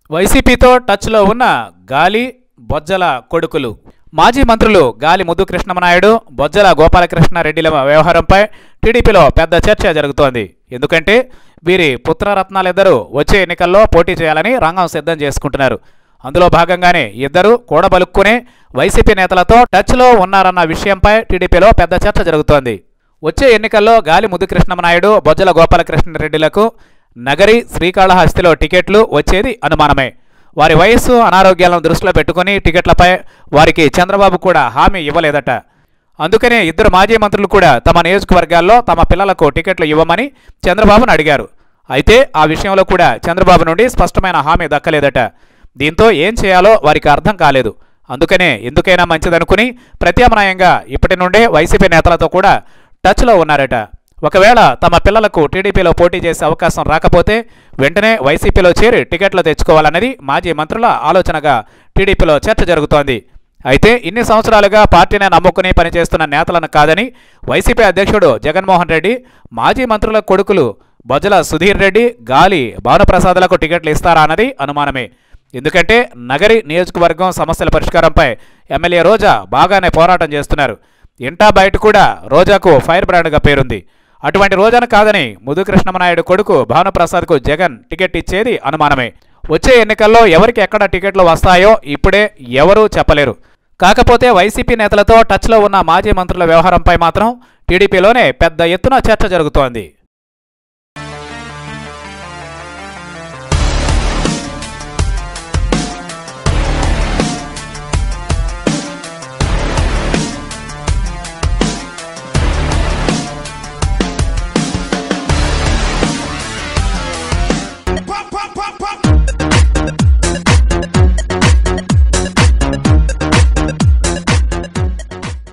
వైసీపీతో టచ్లో ఉన్న గాలి బొజ్జల కొడుకులు మాజీ మంత్రులు గాలి ముద్దు కృష్ణమనాయుడు బొజ్జల గోపాలకృష్ణారెడ్డిల వ్యవహారంపై టీడీపీలో పెద్ద చర్చ జరుగుతోంది ఎందుకంటే వీరి పుత్రరత్నాలిద్దరూ వచ్చే ఎన్నికల్లో పోటీ చేయాలని రంగం సిద్ధం చేసుకుంటున్నారు అందులో భాగంగానే ఇద్దరు కూడబలుక్కునే వైసీపీ నేతలతో టచ్లో ఉన్నారన్న విషయంపై టీడీపీలో పెద్ద చర్చ జరుగుతోంది వచ్చే ఎన్నికల్లో గాలి ముద్దు కృష్ణమనాయుడు బొజ్జల గోపాలకృష్ణారెడ్డిలకు నగరి శ్రీకాళహస్తిలో టికెట్లు వచ్చేది అనుమానమే వారి వయస్సు అనారోగ్యాలను దృష్టిలో పెట్టుకుని టికెట్లపై వారికి చంద్రబాబు కూడా హామీ ఇవ్వలేదట అందుకనే ఇద్దరు మాజీ మంత్రులు కూడా తమ నియోజకవర్గాల్లో తమ పిల్లలకు టికెట్లు ఇవ్వమని చంద్రబాబును అడిగారు అయితే ఆ విషయంలో కూడా చంద్రబాబు నుండి స్పష్టమైన హామీ దక్కలేదట దీంతో ఏం చేయాలో వారికి అర్థం కాలేదు అందుకనే ఎందుకైనా మంచిదనుకుని ప్రత్యామ్నాయంగా ఇప్పటి నుండే వైసీపీ నేతలతో కూడా టచ్లో ఉన్నారట ఒకవేళ తమ పిల్లలకు టీడీపీలో పోటీ చేసే అవకాశం రాకపోతే వెంటనే వైసీపీలో చేరి టికెట్లు తెచ్చుకోవాలన్నది మాజీ మంత్రుల ఆలోచనగా టీడీపీలో చర్చ జరుగుతోంది అయితే ఇన్ని సంవత్సరాలుగా పార్టీని నమ్ముకుని పనిచేస్తున్న నేతలను కాదని వైసీపీ అధ్యక్షుడు జగన్మోహన్ రెడ్డి మాజీ మంత్రుల కొడుకులు బొజ్జల సుధీర్ రెడ్డి గాలి భానుప్రసాద్లకు టికెట్లు ఇస్తారా అన్నది అనుమానమే ఎందుకంటే నగరి నియోజకవర్గం సమస్యల పరిష్కారంపై ఎమ్మెల్యే రోజా బాగానే పోరాటం చేస్తున్నారు ఇంటా బయట కూడా రోజాకు ఫైర్ బ్రాండ్గా పేరుంది అటువంటి రోజాను కాదని ముదు కృష్ణమనాయుడు కొడుకు భానుప్రసాద్కు జగన్ టికెట్ ఇచ్చేది అనుమానమే వచ్చే ఎన్నికల్లో ఎవరికి ఎక్కడ టికెట్లు వస్తాయో ఇప్పుడే ఎవరూ చెప్పలేరు కాకపోతే వైసీపీ నేతలతో టచ్లో ఉన్న మాజీ మంత్రుల వ్యవహారంపై మాత్రం టీడీపీలోనే పెద్ద ఎత్తున చర్చ జరుగుతోంది